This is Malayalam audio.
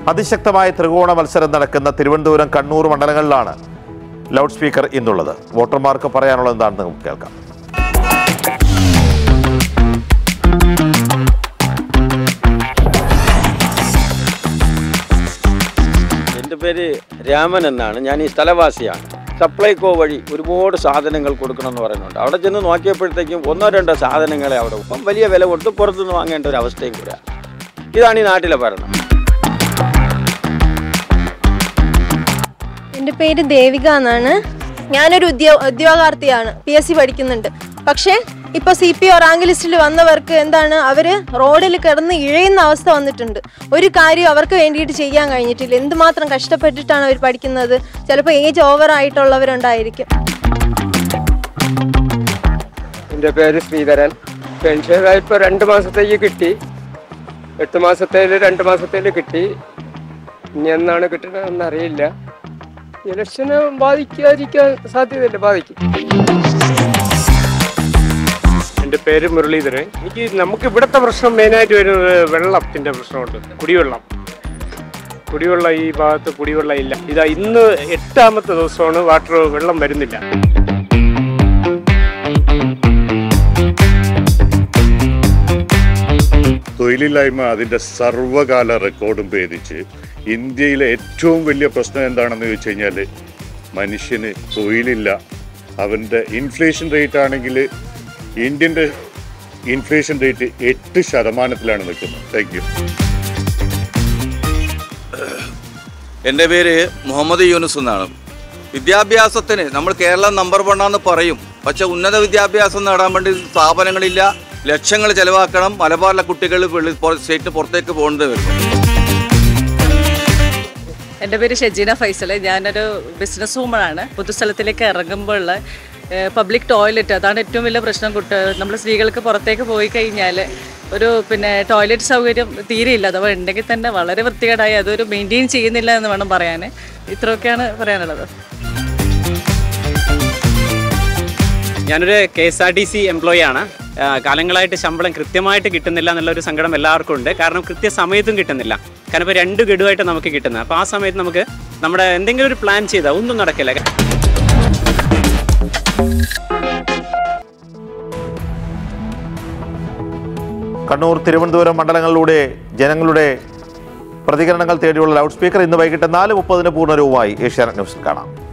അതിശക്തമായ ത്രികോണ മത്സരം നടക്കുന്ന തിരുവനന്തപുരം കണ്ണൂർ മണ്ഡലങ്ങളിലാണ് ലൗഡ് സ്പീക്കർ ഇന്നുള്ളത് വോട്ടർമാർക്ക് പറയാനുള്ളത് എന്താണെന്ന് നമുക്ക് കേൾക്കാം എൻ്റെ പേര് രാമൻ എന്നാണ് ഞാൻ ഈ സ്ഥലവാസിയാണ് സപ്ലൈകോ വഴി ഒരുപാട് സാധനങ്ങൾ കൊടുക്കണമെന്ന് പറയുന്നുണ്ട് അവിടെ ചെന്ന് നോക്കിയപ്പോഴത്തേക്കും ഒന്നോ രണ്ടോ സാധനങ്ങളെ അവിടെ ഇപ്പം വലിയ വില കൊടുത്ത് പുറത്തുനിന്ന് വാങ്ങേണ്ട ഒരു അവസ്ഥയും കൂടെയാണ് ഇതാണ് ഈ നാട്ടിലെ ഭരണം എൻ്റെ പേര് ദേവിക എന്നാണ് ഞാനൊരു ഉദ്യോ ഉദ്യോഗാർത്ഥിയാണ് പി എസ് സി പഠിക്കുന്നുണ്ട് പക്ഷേ ഇപ്പോൾ സി പി ഒ റാങ്ക് ലിസ്റ്റിൽ വന്നവർക്ക് എന്താണ് അവർ റോഡിൽ കിടന്ന് ഇഴയുന്ന അവസ്ഥ വന്നിട്ടുണ്ട് ഒരു കാര്യം അവർക്ക് വേണ്ടിയിട്ട് ചെയ്യാൻ കഴിഞ്ഞിട്ടില്ല എന്തുമാത്രം കഷ്ടപ്പെട്ടിട്ടാണ് അവർ പഠിക്കുന്നത് ചിലപ്പോൾ ഏജ് ഓവർ ആയിട്ടുള്ളവരുണ്ടായിരിക്കും എൻ്റെ പേര് ശ്രീധരൻ പെൻഷൻ ഇപ്പോൾ രണ്ട് മാസത്തേക്ക് കിട്ടി എട്ട് മാസത്തേൽ രണ്ട് മാസത്തേൽ കിട്ടി ഇനി എന്നാണ് കിട്ടുന്നതെന്ന് അറിയില്ല ഇലക്ഷന് ബാധിക്കാതിരിക്കാൻ സാധ്യതയില്ല ബാധിക്കും എൻ്റെ പേര് മുരളീധരൻ എനിക്ക് നമുക്ക് ഇവിടുത്തെ പ്രശ്നം മെയിനായിട്ട് വരുന്നത് വെള്ളത്തിൻ്റെ പ്രശ്നമുണ്ട് കുടിവെള്ളം കുടിവെള്ളം ഈ ഭാഗത്ത് കുടിവെള്ളം ഇല്ല ഇതാ ഇന്ന് എട്ടാമത്തെ ദിവസമാണ് വാട്ടർ വെള്ളം വരുന്നില്ല തൊഴിലില്ലായ്മ അതിൻ്റെ സർവ്വകാല റെക്കോർഡും ഭേദിച്ച് ഇന്ത്യയിലെ ഏറ്റവും വലിയ പ്രശ്നം എന്താണെന്ന് ചോദിച്ചു കഴിഞ്ഞാൽ മനുഷ്യന് തൊഴിലില്ല അവൻ്റെ ഇൻഫ്ലേഷൻ റേറ്റ് ആണെങ്കിൽ ഇന്ത്യൻ്റെ ഇൻഫ്ലേഷൻ റേറ്റ് എട്ട് ശതമാനത്തിലാണ് നിൽക്കുന്നത് താങ്ക് യു എൻ്റെ പേര് മുഹമ്മദ് യൂനുസ് എന്നാണ് വിദ്യാഭ്യാസത്തിന് നമ്മൾ കേരളം നമ്പർ വണ്ണാന്ന് പറയും പക്ഷെ ഉന്നത വിദ്യാഭ്യാസം നേടാൻ വേണ്ടി സ്ഥാപനങ്ങളില്ല ലക്ഷങ്ങൾ ചെലവാക്കണം മലബാറിലെ കുട്ടികൾ വെളി- പുറ- സ്റ്റേറ്റിന് പുറത്തേക്ക് പോകേണ്ടി വരും എൻ്റെ പേര് ഷെജീന ഫൈസൽ ഞാനൊരു ബിസിനസ് വുമണാണ് പൊതുസ്ഥലത്തിലേക്ക് ഇറങ്ങുമ്പോഴുള്ള പബ്ലിക് ടോയ്ലറ്റ് അതാണ് ഏറ്റവും വലിയ പ്രശ്നം കുട്ട നമ്മൾ സ്ത്രീകൾക്ക് പുറത്തേക്ക് പോയി കഴിഞ്ഞാൽ ഒരു പിന്നെ ടോയ്ലറ്റ് സൗകര്യം തീരെയില്ല അഥവാ ഉണ്ടെങ്കിൽ തന്നെ വളരെ വൃത്തികേടായി അതൊരു മെയിൻറ്റെയിൻ ചെയ്യുന്നില്ല എന്ന് വേണം പറയാൻ ഇത്രയൊക്കെയാണ് പറയാനുള്ളത് ഞാനൊരു K S R T C employee ആണ് ആ, കാലങ്ങളായിട്ട് ശമ്പളം കൃത്യമായിട്ട് കിട്ടുന്നില്ല എന്നുള്ളൊരു സങ്കടം എല്ലാവർക്കും ഉണ്ട് കാരണം കൃത്യസമയത്തും കിട്ടുന്നില്ല കാരണം ഇപ്പോൾ രണ്ട് ഗഡുവായിട്ട് നമുക്ക് കിട്ടുന്നത് അപ്പോൾ ആ സമയത്ത് നമുക്ക് നമ്മുടെ എന്തെങ്കിലും ഒരു പ്ലാൻ ചെയ്താൽ ഒന്നും നടക്കില്ല കണ്ണൂർ തിരുവനന്തപുരം മണ്ഡലങ്ങളിലൂടെ ജനങ്ങളുടെ പ്രതികരണങ്ങൾ തേടിയുള്ള ലൗഡ് സ്പീക്കർ ഇന്ന് വൈകിട്ട് നാല് മുപ്പതിന് പൂർണ്ണരൂപമായി ഏഷ്യാനെറ്റ് ന്യൂസിൽ കാണാം